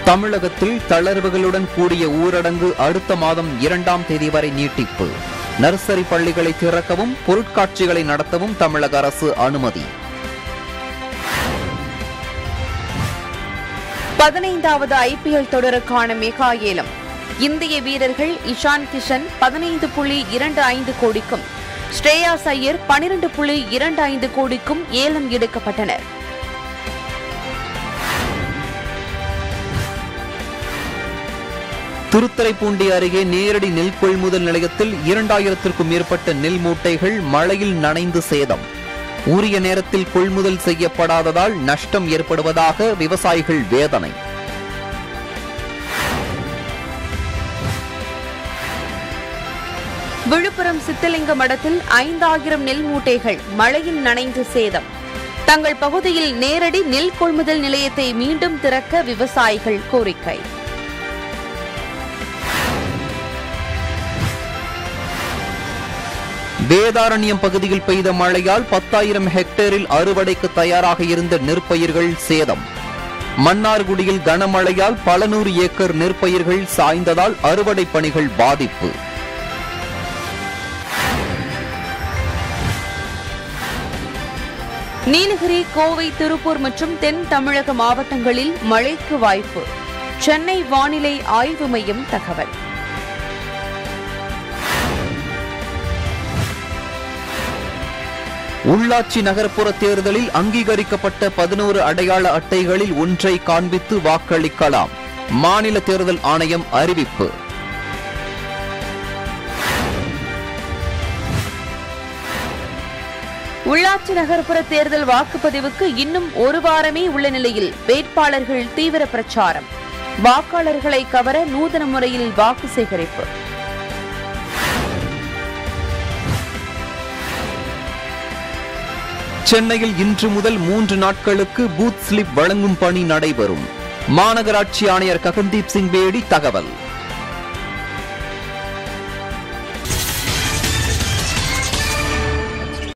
தமிழகத்தில் தளர்வுகளுடன் கூடிய ஊரடங்கு அடுத்த மாதம் இரண்டாம் தேதி வரை நீட்டிப்பு நர்சரி பள்ளிகளை திறக்கவும் பொருட்காட்சிகளை நடத்தவும் தமிழக அரசு அனுமதி பதினைந்தாவது ஐபிஎல் தொடருக்கான மெகா ஏலம் இந்திய வீரர்கள் இஷான் கிஷன் பதினைந்து புள்ளி இரண்டு ஐந்து கோடிக்கும் ஸ்ரேயாஸ் ஐயர் பனிரெண்டு புள்ளி இரண்டு ஐந்து கோடிக்கும் ஏலம் எடுக்கப்பட்டனர் திருத்துறைப்பூண்டி அருகே நேரடி நெல் கொள்முதல் நிலையத்தில் இரண்டாயிரத்திற்கும் மேற்பட்ட நெல் மூட்டைகள் மழையில் நனைந்து சேதம் உரிய நேரத்தில் கொள்முதல் செய்யப்படாததால் நஷ்டம் ஏற்படுவதாக விவசாயிகள் வேதனை விழுப்புரம் சித்தலிங்க மடத்தில் ஐந்தாயிரம் நெல் மூட்டைகள் மழையில் நனைந்து சேதம் தங்கள் பகுதியில் நேரடி நெல் கொள்முதல் நிலையத்தை மீண்டும் திறக்க விவசாயிகள் கோரிக்கை வேதாரண்யம் பகுதியில் பெய்த மழையால் பத்தாயிரம் ஹெக்டேரில் அறுவடைக்கு தயாராக இருந்த நெற்பயிர்கள் சேதம் மன்னார்குடியில் கனமழையால் பல நூறு ஏக்கர் நெற்பயிர்கள் சாய்ந்ததால் அறுவடை பணிகள் பாதிப்பு நீலகிரி கோவை திருப்பூர் மற்றும் தென் தமிழக மாவட்டங்களில் மழைக்கு வாய்ப்பு சென்னை வானிலை ஆய்வு மையம் தகவல் உள்ளாட்சி நகர்ப்புற தேர்தலில் அங்கீகரிக்கப்பட்ட பதினோரு அடையாள அட்டைகளில் ஒன்றை காண்பித்து வாக்களிக்கலாம் மாநில தேர்தல் ஆணையம் அறிவிப்பு உள்ளாட்சி நகர்ப்புற தேர்தல் வாக்குப்பதிவுக்கு இன்னும் ஒரு வாரமே உள்ள நிலையில் வேட்பாளர்கள் தீவிர பிரச்சாரம் வாக்காளர்களை கவர நூதன முறையில் வாக்கு சேகரிப்பு சென்னையில் இன்று முதல் மூன்று நாட்களுக்கு பூத் ஸ்லிப் வழங்கும் பணி நடைபெறும் மாநகராட்சி ஆணையர் ககன்தீப் சிங் பேடி தகவல்